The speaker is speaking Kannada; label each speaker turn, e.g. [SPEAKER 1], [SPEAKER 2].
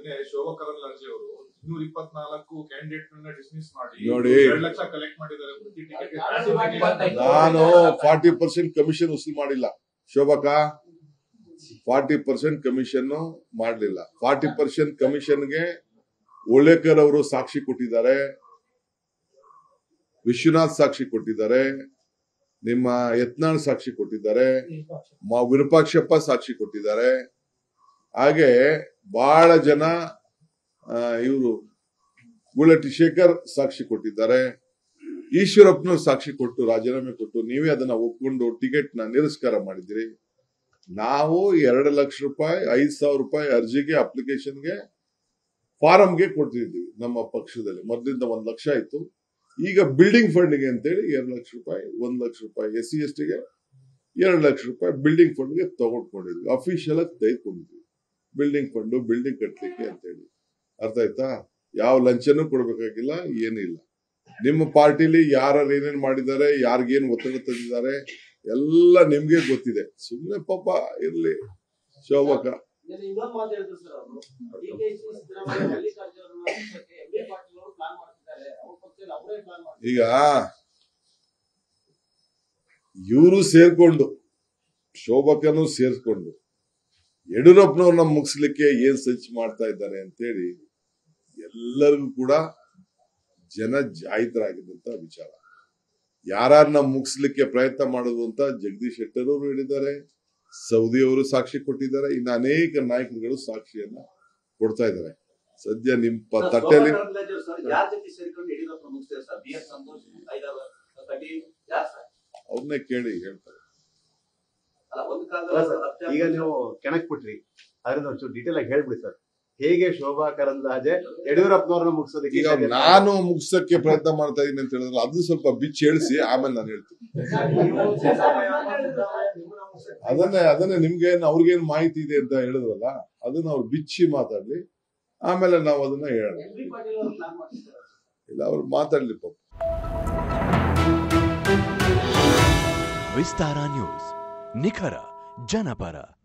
[SPEAKER 1] ನಿನ್ನೆ ಶೋಭಾ ಕರಂದ್ಲಾಜೆ ಅವರು ಇನ್ನೂರ ಇಪ್ಪತ್ನಾಲ್ಕು ಕ್ಯಾಂಡಿಡೇಟ್ ನನ್ನ ಡಿಸ್ಮಿಸ್ ಮಾಡಿ
[SPEAKER 2] ನೋಡಿ.
[SPEAKER 1] ಎರಡು ಲಕ್ಷ ಕಲೆಕ್ಟ್ ಮಾಡಿದ್ದಾರೆ ಪ್ರತಿ ಟಿಕೆಟ್
[SPEAKER 2] ನಾನು ಫಾರ್ಟಿ ಪರ್ಸೆಂಟ್ ಕಮಿಷನ್ ವಸೂಲ್ ಮಾಡಿಲ್ಲ ಶೋಭಕಾ ಫಾರ್ಟಿ ಪರ್ಸೆಂಟ್ ಕಮಿಷನ್ ಮಾಡಲಿಲ್ಲ ಫಾರ್ಟಿ ಪರ್ಸೆಂಟ್ ಕಮಿಷನ್ಗೆ ಓಳೇಕರ್ ಅವರು ಸಾಕ್ಷಿ ಕೊಟ್ಟಿದ್ದಾರೆ ವಿಶ್ವನಾಥ್ ಸಾಕ್ಷಿ ಕೊಟ್ಟಿದ್ದಾರೆ ನಿಮ್ಮ ಯತ್ನಾಳ್ ಸಾಕ್ಷಿ ಕೊಟ್ಟಿದ್ದಾರೆ ಮ- ವಿರೂಪಾಕ್ಷಪ್ಪ ಸಾಕ್ಷಿ ಕೊಟ್ಟಿದ್ದಾರೆ ಹಾಗೆ ಬಹಳ ಜನ ಇವರು ಗುಳಟಿ ಶೇಖರ್ ಸಾಕ್ಷಿ ಕೊಟ್ಟಿದ್ದಾರೆ ಈಶ್ವರಪ್ಪನವ್ರು ಸಾಕ್ಷಿ ಕೊಟ್ಟು ರಾಜೀನಾಮೆ ಕೊಟ್ಟು ನೀವೇ ಅದನ್ನ ಒಪ್ಕೊಂಡು ಟಿಕೆಟ್ ನ ನಿರಸ್ಕಾರ ಮಾಡಿದಿರಿ ನಾವು ಎರಡು ಲಕ್ಷ ರೂಪಾಯಿ ಐದ್ ಸಾವಿರ ರೂಪಾಯಿ ಅರ್ಜಿಗೆ ಅಪ್ಲಿಕೇಶನ್ಗೆ ಫಾರಂಗೆ ಕೊಟ್ಟಿದ್ದೀವಿ ನಮ್ಮ ಪಕ್ಷದಲ್ಲಿ ಮೊದಲಿಂದ ಒಂದ್ ಲಕ್ಷ ಇತ್ತು ಈಗ ಬಿಲ್ಡಿಂಗ್ ಫಂಡ್ಗೆ ಅಂತೇಳಿ ಎರಡು ಲಕ್ಷ ರೂಪಾಯಿ ಒಂದ್ ಲಕ್ಷ ರೂಪಾಯಿ ಎಸ್ ಸಿ ಎಸ್ ಟಿಗೆ ಎರಡು ಲಕ್ಷ ರೂಪಾಯಿ ಬಿಲ್ಡಿಂಗ್ ಫಂಡ್ಗೆ ತಗೊಂಡ್ಕೊಂಡಿದ್ವಿ ಅಫಿಷಿಯಲ್ ಆಗಿ ತೆಗೆದುಕೊಂಡಿದ್ವಿ ಬಿಲ್ಡಿಂಗ್ ಫಂಡ್ ಬಿಲ್ಡಿಂಗ್ ಕಟ್ಲಿಕ್ಕೆ ಅಂತೇಳಿ ಅರ್ಥ ಆಯ್ತಾ ಯಾವ ಲಂಚನೂ ಕೊಡ್ಬೇಕಾಗಿಲ್ಲ ಏನಿಲ್ಲ ನಿಮ್ಮ ಪಾರ್ಟಿಲಿ ಯಾರು ಏನೇನ್ ಮಾಡಿದ್ದಾರೆ ಯಾರಿಗೇನ್ ಒತ್ತಡ ತಂದಿದ್ದಾರೆ ಎಲ್ಲ ನಿಮ್ಗೆ ಗೊತ್ತಿದೆ ಸುಮ್ನೆ ಪಾಪ ಇರ್ಲಿ ಶೋಭಕ
[SPEAKER 3] ನೆನ್ನೆ ಇನ್ನೊಂದು ಮಾತು ಹೇಳಿದ್ರು ಸರ್ ಅವರು ಡಿಕೆಶಿ ಸಿದ್ದರಾಮಯ್ಯ ಮಲ್ಲಿಕಾರ್ಜುನ ಅವರ ಪಕ್ಷಕ್ಕೆ ಎಂ ಬಿ ಪಾಟೀಲ್ ಅವರು ಪ್ಲಾನ್ ಮಾಡ್ತಿದ್ದಾರೆ ಅವ್ರ ಪಕ್ಷದಲ್ಲಿ ಅವರೇ ಪ್ಲಾನ್ ಮಾಡ್ತಾರೆ
[SPEAKER 2] ಈಗ ಇವರು ಸೇರ್ಕೊಂಡು ಶೋಭಕನು ಸೇರ್ಕೊಂಡು ಯಡಿಯೂರಪ್ಪನವ್ರನ್ನ ಮುಗಿಸ್ಲಿಕ್ಕೆ ಏನ್ ಸಂಚು ಮಾಡ್ತಾ ಇದ್ದಾರೆ ಅಂತೇಳಿ ಎಲ್ಲರಿಗೂ ಕೂಡ ಜನ ಜಾಯಿತರಾಗಿದ್ದಂತ ವಿಚಾರ ಯಾರನ್ನ ಮುಗಿಸ್ಲಿಕ್ಕೆ ಪ್ರಯತ್ನ ಮಾಡೋದು ಅಂತ ಜಗದೀಶ್ ಶೆಟ್ಟರ್ ಅವರು ಹೇಳಿದ್ದಾರೆ ಸೌದಿ ಅವರು ಸಾಕ್ಷಿ ಕೊಟ್ಟಿದ್ದಾರೆ ಇನ್ನು ಅನೇಕ ನಾಯಕರುಗಳು ಸಾಕ್ಷಿಯನ್ನ ಕೊಡ್ತಾ ಇದ್ದಾರೆ ಸದ್ಯ ನಿಮ್ ಪ- ತಟ್ಟೆಯಲ್ಲಿ
[SPEAKER 4] ಯಾರ ಜೊತೆ ಸೇರ್ಕೊಂಡು ಯಡಿಯೂರಪ್ಪ ಮುಗಿಸ್ತಾರೆ ಸರ್ ಬಿ ಎಸ್ ಸಂತೋಷ್ ಐದಾರು ಕಟಿ ಯಾರು ಸರ್
[SPEAKER 2] ಅವ್ರನ್ನೇ ಕೇಳಿ ಹೇಳ್ತಾರೆ
[SPEAKER 4] ಅಲ್ಲ ಒಂದು
[SPEAKER 5] ಅಲ್ಲ ಸರ್,
[SPEAKER 4] ಕಾಲದಲ್ಲಿ
[SPEAKER 5] ಈಗ ನೀವು ಕೆಣಕ್ ಬಿಟ್ರಿ ಅದರಿಂದ ಒಂಚೂರು ಡೀಟೇಲ್ ಆಗಿ ಹೇಳ್ಬಿಡಿ ಸರ್ ಹೇಗೆ ಶೋಭಾ ಕರಂದ್ಲಾಜೆ ಯಡಿಯೂರಪ್ಪನವ್ರನ್ನ ಮುಗಿಸೋದಕ್ಕೆ
[SPEAKER 2] ಈಗ ನಾನು ಮುಗ್ಸಕ್ಕೆ ಪ್ರಯತ್ನ ಮಾಡ್ತಾ ಇದೀನಿ ಅಂತ ಹೇಳಿದ್ರೆ ಅದು ಸ್ವಲ್ಪ ಬಿಚ್ಚಿ ಹೇಳಿಸಿ ಆಮೇಲೆ ನಾನು ಹೇಳ್ತೀನಿ ಅದನ್ನೇ ಅದನ್ನೇ ನಿಮ್ಗೆ ಅವ್ರಿಗೇನ್ ಮಾಹಿತಿ ಇದೆ ಅಂತ ಹೇಳಿದ್ರಲ್ಲ ಅದನ್ನ ಅವ್ರು ಬಿಚ್ಚಿ ಮಾತಾಡ್ಲಿ ಆಮೇಲೆ ನಾವು ಅದನ್ನ ಹೇಳೋಣ
[SPEAKER 3] ಎಂ ಬಿ ಪಾಟೀಲ್ ಅವರು ಪ್ಲಾನ್ ಮಾಡ್ತಿದ್ದಾರೆ
[SPEAKER 2] ಇಲ್ಲ ಅವ್ರು ಮಾತಾಡ್ಲಿ ಪಾಪ
[SPEAKER 6] ವಿಸ್ತಾರ ನ್ಯೂಸ್ ನಿಖರ ಜನಪರ